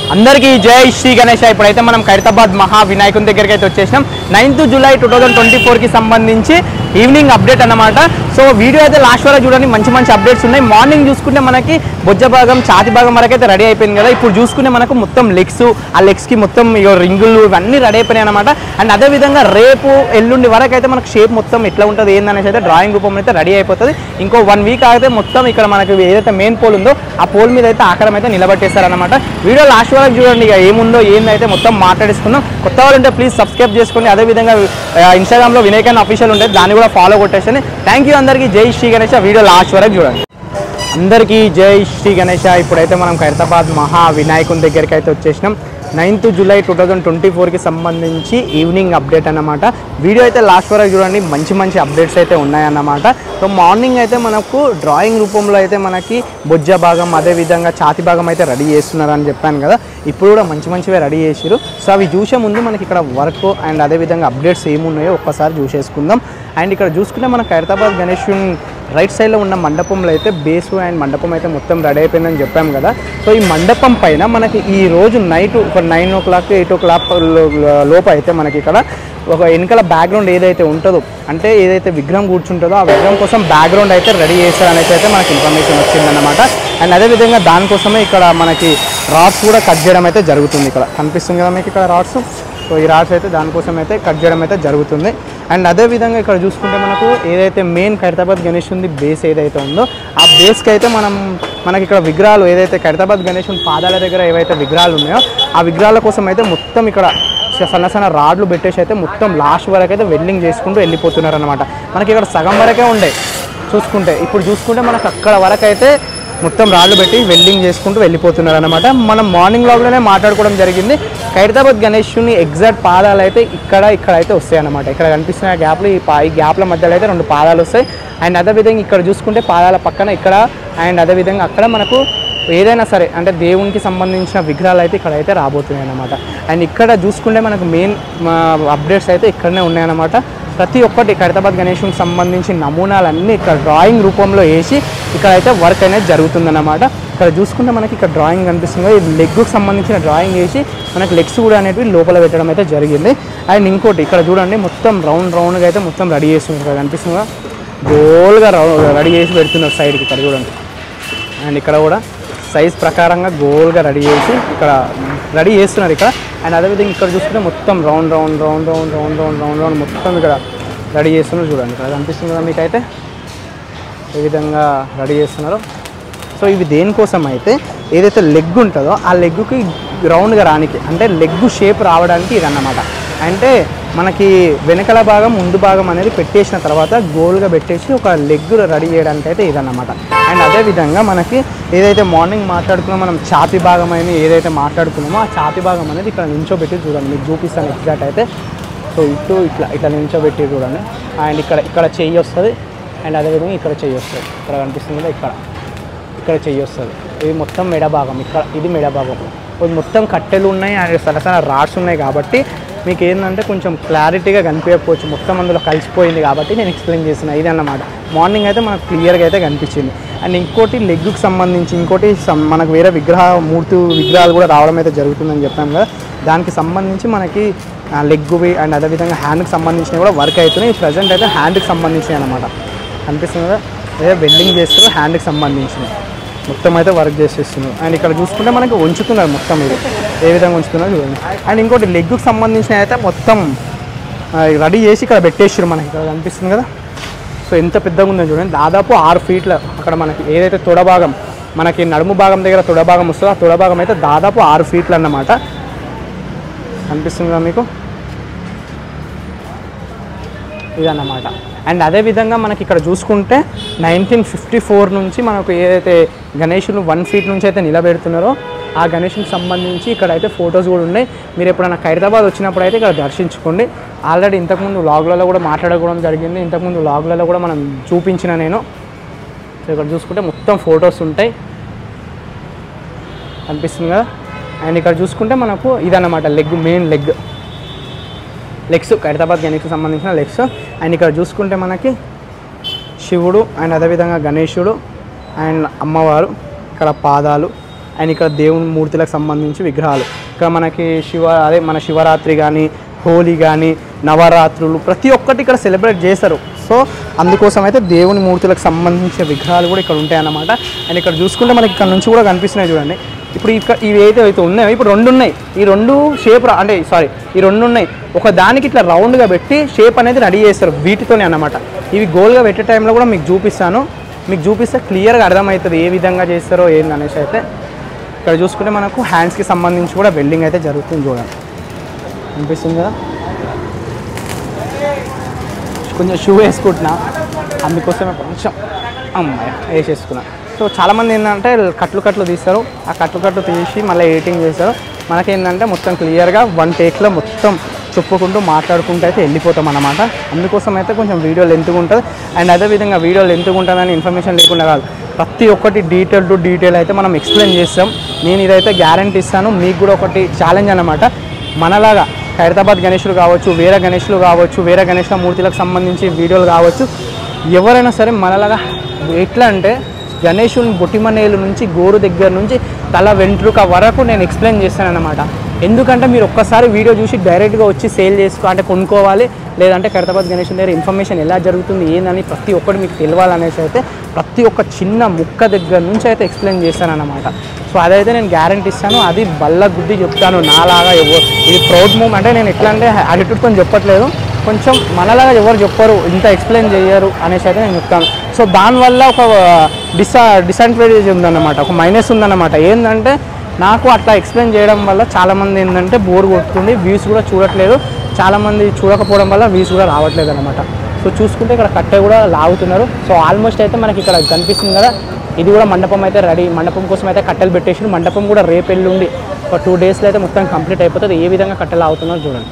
అందరికీ జై శ్రీ గణేష్ ఇప్పుడైతే మనం ఖైరతాబాద్ మహా వినాయకుని దగ్గరికి అయితే వచ్చేసినాం ninth July two thousand twenty ఫోర్కి సంబంధించి ఈవినింగ్ అప్డేట్ అన్నమాట సో వీడియో అయితే లాస్ట్ వరకు చూడండి మంచి మంచి అప్డేట్స్ ఉన్నాయి మార్నింగ్ చూసుకుంటే మనకి బొజ్జ భాగం ఛాతి భాగం వరకు అయితే రెడీ అయిపోయింది కదా ఇప్పుడు చూసుకుంటే మనకు మొత్తం లెగ్స్ ఆ లెగ్స్కి మొత్తం ఇగో రింగులు ఇవన్నీ రెడీ అయిపోయినాయి అనమాట అండ్ అదే విధంగా రేపు ఎల్లుండి వరకు అయితే మనకు షేప్ మొత్తం ఎట్లా ఉంటుంది ఏందనేసి అయితే డ్రాయింగ్ రూపంలో అయితే రెడీ అయిపోతుంది ఇంకో వన్ వీక్ ఆగితే మొత్తం ఇక్కడ మనకి ఏదైతే మెయిన్ పోల్ ఉందో ఆ పోల్ మీద అయితే ఆకారం అయితే నిలబెట్టేస్తారనమాట వీడియో లాస్ట్ వరకు చూడండి ఇక ఏముందో ఏందైతే మొత్తం మాట్లాడేసుకుందాం కొత్త వాళ్ళు ఉంటే ప్లీజ్ సబ్స్క్రైబ్ చేసుకోండి అదేవిధంగా ఇన్స్టాగ్రామ్లో వినయకన్ అఫీషియల్ ఉంటుంది దాన్ని కూడా ఫాలో కొట్టేసండి థ్యాంక్ యూ అందరికీ జై శ్రీ గణేష్ వీడియో లాస్ట్ వరకు చూడండి అందరికీ జై శ్రీ గణేష ఇప్పుడైతే మనం ఖైరతాబాద్ మహా వినాయకుని దగ్గరికి అయితే వచ్చేసినాం ninth July two thousand twenty ఫోర్కి సంబంధించి ఈవినింగ్ అప్డేట్ అన్నమాట వీడియో అయితే లాస్ట్ వరకు చూడండి మంచి మంచి అప్డేట్స్ అయితే ఉన్నాయన్నమాట సో మార్నింగ్ అయితే మనకు డ్రాయింగ్ రూపంలో అయితే మనకి బొజ్జ భాగం అదేవిధంగా ఛాతి భాగం అయితే రెడీ చేస్తున్నారని చెప్పాను కదా ఇప్పుడు కూడా మంచి మంచివే రెడీ చేసిరు సో అవి చూసే ముందు మనకి ఇక్కడ వర్క్ అండ్ అదేవిధంగా అప్డేట్స్ ఏమున్నాయో ఒక్కసారి చూసేసుకుందాం అండ్ ఇక్కడ చూసుకుంటే మన ఖైరతాబాద్ గణేష్ రైట్ సైడ్లో ఉన్న మండపంలో అయితే బేసు అండ్ మండపం అయితే మొత్తం రెడీ అయిపోయిందని చెప్పాం కదా సో ఈ మండపం పైన మనకి ఈ రోజు నైట్ ఒక nine o'clock eight o'clock లోపు అయితే మనకి ఇక్కడ ఒక వెనకాల బ్యాక్గ్రౌండ్ ఏదైతే ఉంటుందో అంటే ఏదైతే విగ్రహం కూర్చుంటుందో ఆ విగ్రహం కోసం బ్యాక్గ్రౌండ్ అయితే రెడీ చేస్తారనేసి అయితే మనకి ఇన్ఫర్మేషన్ వచ్చిందన్నమాట అండ్ అదేవిధంగా దానికోసమే ఇక్కడ మనకి రాడ్స్ కూడా కట్ చేయడం అయితే జరుగుతుంది ఇక్కడ కనిపిస్తుంది కదా మీకు ఇక్కడ రాడ్స్ సో ఈ రాడ్స్ అయితే దానికోసం అయితే కట్ చేయడం అయితే జరుగుతుంది అండ్ అదే విధంగా ఇక్కడ చూసుకుంటే మనకు ఏదైతే మెయిన్ ఖైరతాబాద్ గణేష్ ఉంది బేస్ ఏదైతే ఉందో ఆ బేస్కి అయితే మనం మనకి ఇక్కడ విగ్రహాలు ఏదైతే ఖైరతాబాద్ గణేష్ పాదాల దగ్గర ఏవైతే విగ్రహాలు ఉన్నాయో ఆ విగ్రహాల కోసం అయితే మొత్తం ఇక్కడ సన్న సన్న రాడ్లు పెట్టేసి అయితే మొత్తం లాస్ట్ వరకు అయితే వెల్డింగ్ చేసుకుంటూ వెళ్ళిపోతున్నారు అనమాట మనకి ఇక్కడ సగం వరకే ఉండే చూసుకుంటే ఇప్పుడు చూసుకుంటే మనకు అక్కడ వరకు అయితే మొత్తం రాళ్ళు పెట్టి వెల్డింగ్ చేసుకుంటూ వెళ్ళిపోతున్నారు అనమాట మనం మార్నింగ్ లాగ్లోనే మాట్లాడుకోవడం జరిగింది ఖైరతాబాద్ గణేష్ని ఎగ్జాక్ట్ పాదాలు అయితే ఇక్కడ ఇక్కడ అయితే వస్తాయి అనమాట ఇక్కడ కనిపిస్తున్న గ్యాప్లు ఈ పా ఈ గ్యాప్ల మధ్యలో అయితే రెండు పాదాలు వస్తాయి అండ్ అదేవిధంగా ఇక్కడ చూసుకుంటే పాదాల పక్కన ఇక్కడ అండ్ అదేవిధంగా అక్కడ మనకు ఏదైనా సరే అంటే దేవునికి సంబంధించిన విగ్రహాలు అయితే ఇక్కడ అయితే రాబోతున్నాయి అనమాట అండ్ ఇక్కడ చూసుకుంటే మనకు మెయిన్ అప్డేట్స్ అయితే ఇక్కడనే ఉన్నాయన్నమాట ప్రతి ఒక్కటి ఖైరతాబాద్ గణేష్కి సంబంధించిన నమూనాలన్నీ ఇక్కడ డ్రాయింగ్ రూపంలో వేసి ఇక్కడ అయితే వర్క్ అనేది జరుగుతుందన్నమాట ఇక్కడ చూసుకుంటే మనకి ఇక్కడ డ్రాయింగ్ కనిపిస్తుంది కదా, ఇది లెగ్కు సంబంధించిన డ్రాయింగ్ వేసి మనకి లెగ్స్ కూడా అనేటివి లోపల పెట్టడం అయితే జరిగింది అండ్ ఇంకోటి ఇక్కడ చూడండి మొత్తం రౌండ్ రౌండ్గా అయితే మొత్తం రెడీ చేస్తుంది ఇక్కడ కనిపిస్తుంది కదా, గోల్గా రెడీ చేసి పెడుతున్నారు సైడ్కి ఇక్కడ చూడండి అండ్ ఇక్కడ కూడా సైజ్ ప్రకారంగా గోల్గా రెడీ చేసి ఇక్కడ రెడీ చేస్తున్నారు ఇక్కడ అండ్ అదేవిధంగా ఇక్కడ చూసుకుంటే మొత్తం round round round round round round round round మొత్తం ఇక్కడ రెడీ చేస్తున్నారు చూడండి ఇక్కడ కనిపిస్తుంది కదా మీకైతే ఏ విధంగా రెడీ చేస్తున్నారు సో ఇవి దేనికోసం అయితే ఏదైతే లెగ్ ఉంటుందో ఆ లెగ్కి రౌండ్గా రానికి అంటే లెగ్ షేప్ రావడానికి ఇదన్నమాట అంటే మనకి వెనకల భాగం ముందు భాగం అనేది పెట్టేసిన తర్వాత గోల్గా పెట్టేసి ఒక లెగ్ రెడీ చేయడానికి అయితే ఇదన్నమాట అండ్ అదే విధంగా మనకి ఏదైతే మార్నింగ్ మాట్లాడుకున్నామో మనం ఛాతి భాగం అని ఏదైతే మాట్లాడుకున్నామో ఆ ఛాతి భాగం అనేది ఇక్కడ నించోబెట్టి చూడండి మీకు చూపిస్తాను ఎగ్జాక్ట్ అయితే సో ఇటు ఇట్లా ఇట్లా నించోబెట్టి చూడండి అండ్ ఇక్కడ ఇక్కడ చెయ్యి వస్తుంది అండ్ అదేవిధంగా ఇక్కడ చెయ్యి వస్తుంది ఇక్కడ కనిపిస్తుంది కదా ఇక్కడ ఇక్కడ చెయ్యి వస్తుంది ఇది మొత్తం మెడ భాగం ఇక్కడ ఇది మెడ భాగం ఇది మొత్తం కట్టెలు ఉన్నాయి అండ్ సన్న సన్న రాడ్స్ ఉన్నాయి కాబట్టి మీకు ఏంటంటే కొంచెం క్లారిటీగా కనిపించకపోవచ్చు మొత్తం అందులో కలిసిపోయింది కాబట్టి నేను ఎక్స్ప్లెయిన్ చేసిన ఇది అన్నమాట మార్నింగ్ అయితే మనకు క్లియర్గా అయితే కనిపించింది అండ్ ఇంకోటి లెగ్కి సంబంధించి ఇంకోటి సం- మనకు వేరే విగ్రహ మూర్తి విగ్రహాలు కూడా రావడం అయితే జరుగుతుందని చెప్పాను కదా దానికి సంబంధించి మనకి లెగ్వి అండ్ అదేవిధంగా హ్యాండ్కి సంబంధించినవి కూడా వర్క్ అవుతున్నాయి ప్రజెంట్ అయితే హ్యాండ్కి సంబంధించినవి అనమాట కనిపిస్తుంది కదా అదే వెల్డింగ్ చేస్తారు హ్యాండ్కి సంబంధించినవి మొత్తం అయితే వర్క్ చేసేస్తున్నారు అండ్ ఇక్కడ చూసుకుంటే మనకి ఉంచుతున్నారు మొత్తం ఇది ఏ విధంగా ఉంచుతున్నారు చూడండి అండ్ ఇంకోటి లెగ్కి సంబంధించిన అయితే మొత్తం రెడీ చేసి ఇక్కడ పెట్టేసారు మనకి ఇక్కడ కనిపిస్తుంది కదా సో ఎంత పెద్దగా ఉందో చూడండి దాదాపు ఆరు ఫీట్ల అక్కడ మనకి ఏదైతే తొడ భాగం మనకి నడుము భాగం దగ్గర తొడ భాగం వస్తుందో ఆ తొడ భాగం అయితే దాదాపు ఆరు ఫీట్లు అన్నమాట కనిపిస్తుందా మీకు ఇదన్నమాట అండ్ అదే విధంగా మనకి ఇక్కడ చూసుకుంటే నైన్టీన్ ఫిఫ్టీ ఫోర్ నుంచి మనకు ఏదైతే గణేషులు వన్ ఫీట్ నుంచి అయితే నిలబెడుతున్నారో ఆ గణేషునికి సంబంధించి ఇక్కడ అయితే ఫొటోస్ కూడా ఉన్నాయి మీరు ఎప్పుడైనా ఖైరతాబాద్ వచ్చినప్పుడు అయితే ఇక్కడ దర్శించుకోండి ఆల్రెడీ ఇంతకుముందు లాగ్లలో కూడా మాట్లాడుకోవడం జరిగింది ఇంతకుముందు లాగ్లలో కూడా మనం చూపించిన నేను సో ఇక్కడ చూసుకుంటే మొత్తం ఫొటోస్ ఉంటాయి అనిపిస్తుంది కదా అండ్ ఇక్కడ చూసుకుంటే మనకు ఇదన్నమాట leg main leg legs Khairatabad గణేష్కి సంబంధించిన లెగ్స్ అండ్ ఇక్కడ చూసుకుంటే మనకి శివుడు అండ్ అదేవిధంగా గణేశుడు అండ్ అమ్మవారు ఇక్కడ పాదాలు అండ్ ఇక్కడ దేవుని మూర్తులకు సంబంధించి విగ్రహాలు ఇక్కడ మనకి శివ అదే మన శివరాత్రి కానీ హోలీ కానీ నవరాత్రులు ప్రతి ఒక్కటి ఇక్కడ సెలబ్రేట్ చేస్తారు సో అందుకోసం అయితే దేవుని మూర్తులకు సంబంధించిన విగ్రహాలు కూడా ఇక్కడ ఉంటాయి అన్నమాట అండ్ ఇక్కడ చూసుకుంటే మనకి ఇక్కడ నుంచి కూడా కనిపిస్తున్నాయి చూడండి ఇప్పుడు ఇక్కడ ఇవి అయితే అయితే ఉన్నాయో ఇప్పుడు రెండు ఉన్నాయి ఈ రెండు షేప్ అంటే సారీ ఈ రెండు ఉన్నాయి ఒక దానికి ఇట్లా రౌండ్గా పెట్టి షేప్ అనేది రెడీ చేస్తారు వీటితోనే అన్నమాట ఇవి గోల్గా పెట్టే టైంలో కూడా మీకు చూపిస్తాను మీకు చూపిస్తే క్లియర్గా అర్థమవుతుంది ఏ విధంగా చేస్తారో ఏంది అనేసి అయితే ఇక్కడ చూసుకుంటే మనకు హ్యాండ్స్కి సంబంధించి కూడా వెల్డింగ్ అయితే జరుగుతుంది చూడండి అనిపిస్తుంది కదా కొంచెం షూ వేసుకుంటున్నా అందుకోసమే కొంచెం అమ్మాయి వేసేసుకున్నా సో చాలామంది ఏంటంటే కట్లు కట్లు తీస్తారు ఆ కట్లు కట్లు తీసి మళ్ళీ ఎడిటింగ్ చేస్తారు మనకేంటంటే మొత్తం క్లియర్గా వన్ టేక్లో మొత్తం చెప్పుకుంటూ మాట్లాడుకుంటూ అయితే వెళ్ళిపోతాం అన్నమాట అందుకోసం అయితే కొంచెం వీడియో లెంత్గా ఉంటుంది అండ్ అదేవిధంగా వీడియో లెంత్గా ఉంటుందని ఇన్ఫర్మేషన్ లేకుండా కాదు ప్రతి ఒక్కటి డీటెయిల్ టు డీటెయిల్ అయితే మనం ఎక్స్ప్లెయిన్ చేస్తాం నేను ఇదైతే గ్యారంటీ ఇస్తాను మీకు కూడా ఒకటి ఛాలెంజ్ అనమాట మనలాగా ఖైరతాబాద్ గణేషులు కావచ్చు వేరే గణేషులు కావచ్చు వేరే గణేషుల మూర్తులకు సంబంధించి వీడియోలు కావచ్చు ఎవరైనా సరే మనలాగా ఎట్లా అంటే గణేషుని బొటిమనేలు నుంచి గోరు దగ్గర నుంచి తల వెంట్రుక వరకు నేను ఎక్స్ప్లెయిన్ చేస్తాను అనమాట ఎందుకంటే మీరు ఒక్కసారి వీడియో చూసి డైరెక్ట్గా వచ్చి సేల్ చేసుకో అంటే కొనుక్కోవాలి లేదంటే ఖైరతాబాద్ గణేష్ దగ్గర ఇన్ఫర్మేషన్ ఎలా జరుగుతుంది ఏందని ప్రతి ఒక్కటి మీకు తెలియాలనేసి అయితే ప్రతి ఒక్క చిన్న ముక్క దగ్గర నుంచి అయితే ఎక్స్ప్లెయిన్ చేస్తానన్నమాట సో అదైతే నేను గ్యారంటీ ఇస్తాను అది బల్ల గుద్ది చెప్తాను నాలాగా ఎవరు ఇది ప్రౌడ్ మూవ్ అంటే నేను ఎట్లా అంటే అటిట్యూడ్తో చెప్పట్లేదు కొంచెం మనలాగా ఎవరు చెప్పరు ఇంత ఎక్స్ప్లెయిన్ చేయరు అనేసి అయితే నేను చెప్తాను సో దానివల్ల ఒక డిసా డిసడ్వాంటేజ్ ఉందన్నమాట ఒక మైనస్ ఉందన్నమాట ఏంటంటే నాకు అట్లా ఎక్స్ప్లెయిన్ చేయడం వల్ల చాలామంది ఏంటంటే బోర్ కొడుతుంది వ్యూస్ కూడా చూడట్లేదు చాలామంది చూడకపోవడం వల్ల వ్యూస్ కూడా రావట్లేదు అనమాట సో చూసుకుంటే ఇక్కడ కట్టె కూడా లాగుతున్నారు సో ఆల్మోస్ట్ అయితే మనకి ఇక్కడ కనిపిస్తుంది కదా ఇది కూడా మండపం అయితే రెడీ మండపం కోసం అయితే కట్టెలు పెట్టేసి మండపం కూడా రేపు ఎల్లుండి ఒక టూ డేస్లో అయితే మొత్తం కంప్లీట్ అయిపోతుంది ఏ విధంగా కట్టెలు ఆగుతున్నారో చూడండి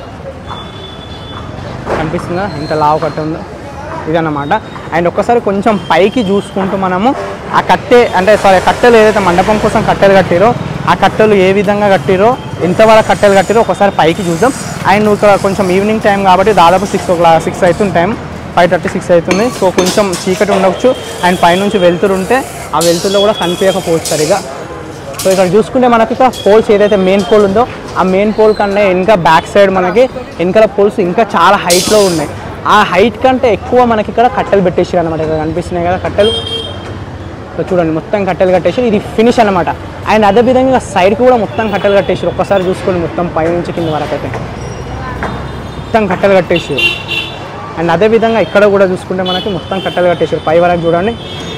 కనిపిస్తుందా ఎంత లావు కట్ట ఉందో ఇదన్నమాట అండ్ ఒక్కసారి కొంచెం పైకి చూసుకుంటూ మనము ఆ కట్టె అంటే సారీ కట్టెలు ఏదైతే మండపం కోసం కట్టెలు కట్టిరో ఆ కట్టెలు ఏ విధంగా కట్టిరో ఎంతవరకు కట్టెలు కట్టిరో ఒకసారి పైకి చూద్దాం అండ్ ఇక్కడ కొంచెం ఈవినింగ్ టైం కాబట్టి దాదాపు సిక్స్ ఓ క్లాక్ సిక్స్ అవుతుంది టైం ఫైవ్ థర్టీ సిక్స్ అవుతుంది సో కొంచెం చీకటి ఉండవచ్చు అండ్ పైనుంచి వెళ్తురు ఉంటే ఆ వెళ్తురులో కూడా కనిపించకపోవచ్చు సరిగా సో ఇక్కడ చూసుకుంటే మనకి ఇక్కడ పోల్స్ ఏదైతే మెయిన్ పోల్ ఉందో ఆ మెయిన్ పోల్ కన్నా ఇంకా బ్యాక్ సైడ్ మనకి వెనకాల పోల్స్ ఇంకా చాలా హైట్లో ఉన్నాయి ఆ హైట్ కంటే ఎక్కువ మనకి ఇక్కడ కట్టెలు పెట్టేసారు అనమాట ఇక్కడ కనిపిస్తున్నాయి కదా కట్టెలు సో చూడండి మొత్తం కట్టెలు కట్టేసి ఇది ఫినిష్ అనమాట అండ్ అదే విధంగా సైడ్కి కూడా మొత్తం కట్టెలు కట్టేసారు ఒక్కసారి చూసుకోండి మొత్తం పై నుంచి కింద వరకు అయితే మొత్తం కట్టెలు కట్టేసారు అండ్ అదే విధంగా ఇక్కడ కూడా చూసుకుంటే మనకి మొత్తం కట్టెలు కట్టేసారు పై వరకు చూడండి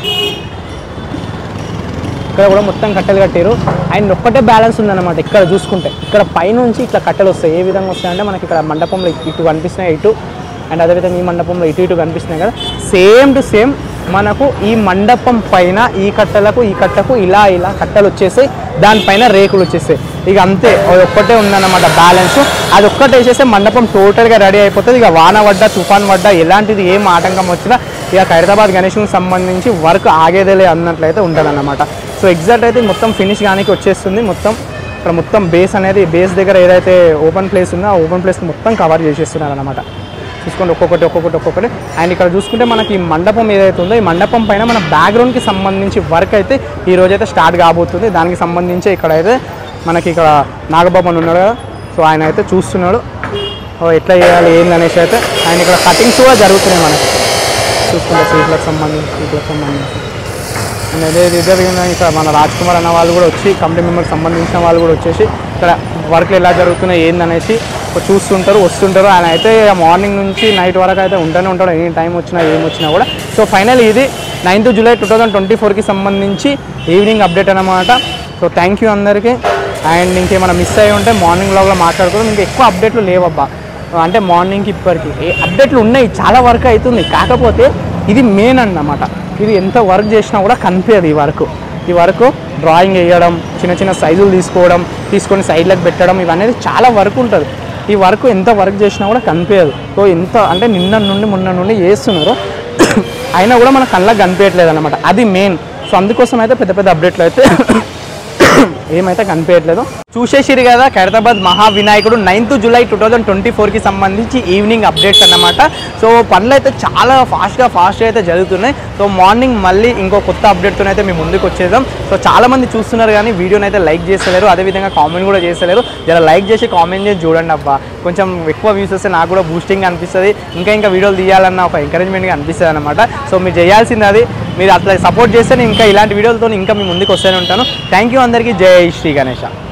ఇక్కడ కూడా మొత్తం కట్టెలు కట్టారు అండ్ ఒక్కటే బ్యాలెన్స్ ఉందన్నమాట ఇక్కడ చూసుకుంటే ఇక్కడ పైనుంచి ఇట్లా కట్టెలు వస్తాయి ఏ విధంగా వస్తాయంటే మనకి ఇక్కడ మండపంలో ఇటు కనిపిస్తున్నాయి ఇటు అండ్ అదేవిధంగా ఈ మండపంలో ఇటు ఇటు కనిపిస్తున్నాయి కదా సేమ్ టు సేమ్ మనకు ఈ మండపం పైన ఈ కట్టెలకు ఈ కట్టకు ఇలా ఇలా కట్టెలు వచ్చేసాయి దానిపైన రేకులు వచ్చేసాయి ఇక అంతే అది ఒక్కటే ఉందన్నమాట బ్యాలెన్స్ అది ఒక్కటే వేసేస్తే మండపం టోటల్గా రెడీ అయిపోతుంది ఇక వాన పడ్డా తుఫాన్ పడ్డా ఎలాంటిది ఏం ఆటంకం వచ్చినా ఇక ఖైరతాబాద్ గణేష్కి సంబంధించి వర్క్ ఆగేదేలే అన్నట్లయితే ఉంటుందన్నమాట సో ఎగ్జాక్ట్ అయితే మొత్తం ఫినిష్ కానీ వచ్చేస్తుంది మొత్తం ఇక్కడ మొత్తం బేస్ అనేది బేస్ దగ్గర ఏదైతే ఓపెన్ ప్లేస్ ఉందో ఆ ఓపెన్ ప్లేస్ మొత్తం కవర్ చేసేస్తున్నారు అనమాట చూసుకోండి ఒక్కొక్కటి ఒక్కొక్కటి ఒక్కొక్కటి అండ్ ఇక్కడ చూసుకుంటే మనకి ఈ మండపం ఏదైతే ఉందో ఈ మండపం పైన మన బ్యాక్గ్రౌండ్కి సంబంధించి వర్క్ అయితే ఈ రోజు అయితే స్టార్ట్ కాబోతుంది దానికి సంబంధించి ఇక్కడ అయితే మనకి ఇక్కడ నాగబాబు అని ఉన్నాడు కదా సో ఆయన అయితే చూస్తున్నాడు ఓ ఎట్లా చేయాలి ఏంది అనేసి అయితే ఆయన ఇక్కడ కటింగ్స్ కూడా జరుగుతున్నాయి మనకి చూసుకుంటే సీట్లకు సంబంధించి సీట్లకు సంబంధించి అండ్ అదే ఇదే విధంగా ఇక్కడ మన రాజ్ కుమార్ అన్న వాళ్ళు కూడా వచ్చి కంపెనీ మెంబర్కి సంబంధించిన వాళ్ళు కూడా వచ్చేసి ఇక్కడ వర్క్లు ఎలా జరుగుతున్నాయి ఏందనేసి చూస్తుంటారు వస్తుంటారు ఆయన అయితే మార్నింగ్ నుంచి నైట్ వరకు అయితే ఉంటూనే ఉంటాడు ఎనీ టైం వచ్చినా ఏం వచ్చినా కూడా సో ఫైనల్ ఇది ninth July two thousand twenty ఫోర్కి సంబంధించి ఈవినింగ్ అప్డేట్ అనమాట సో థ్యాంక్ యూ అందరికీ అండ్ ఇంకేమైనా మిస్ అయ్యి ఉంటే మార్నింగ్ బ్లాగ్లో మాట్లాడుకోవడం ఇంకా ఎక్కువ అప్డేట్లు లేవబ్బా అంటే మార్నింగ్కి ఇప్పటికి ఏ అప్డేట్లు ఉన్నాయి చాలా వర్క్ అవుతుంది కాకపోతే ఇది మెయిన్ అన్నమాట ఇది ఎంత వర్క్ చేసినా కూడా కనిపించదు ఈ వర్క్ ఈ వర్క్ డ్రాయింగ్ వేయడం చిన్న చిన్న సైజులు తీసుకోవడం తీసుకొని సైడ్లకు పెట్టడం ఇవన్నీ చాలా వర్క్ ఉంటుంది ఈ వర్క్ ఎంత వర్క్ చేసినా కూడా కనిపించదు సో ఎంత అంటే నిన్న నుండి మొన్న నుండి చేస్తున్నారు అయినా కూడా మన కళ్ళకి కనిపించట్లేదు అనమాట అది మెయిన్ సో అందుకోసం అయితే పెద్ద పెద్ద అప్డేట్లు అయితే ఏమైతే కనిపించట్లేదు చూసేసిరు కదా ఖైరతాబాద్ మహావినాయకుడు ninth July two thousand twenty ఫోర్కి సంబంధించి ఈవినింగ్ అప్డేట్స్ అన్నమాట సో పనులు అయితే చాలా ఫాస్ట్గా ఫాస్ట్గా అయితే జరుగుతున్నాయి సో మార్నింగ్ మళ్ళీ ఇంకో కొత్త అప్డేట్తో అయితే మేము ముందుకు వచ్చేద్దాం సో చాలా మంది చూస్తున్నారు కానీ వీడియోని అయితే లైక్ చేస్తలేరు అదేవిధంగా కామెంట్ కూడా చేస్తలేరు జర లైక్ చేసి కామెంట్ చేసి చూడండి అబ్బా కొంచెం ఎక్కువ వ్యూస్ వస్తే నాకు కూడా బూస్టింగ్ అనిపిస్తుంది ఇంకా ఇంకా వీడియోలు తీయాలన్న ఒక ఎంకరేజ్మెంట్గా అనిపిస్తుంది అనమాట సో మీరు చేయాల్సింది అది మీరు అట్లా సపోర్ట్ చేస్తే నేను ఇంకా ఇలాంటి వీడియోలతో ఇంకా మీ ముందుకు వస్తూనే ఉంటాను థ్యాంక్ యూ అందరికీ జై శ్రీ గణేష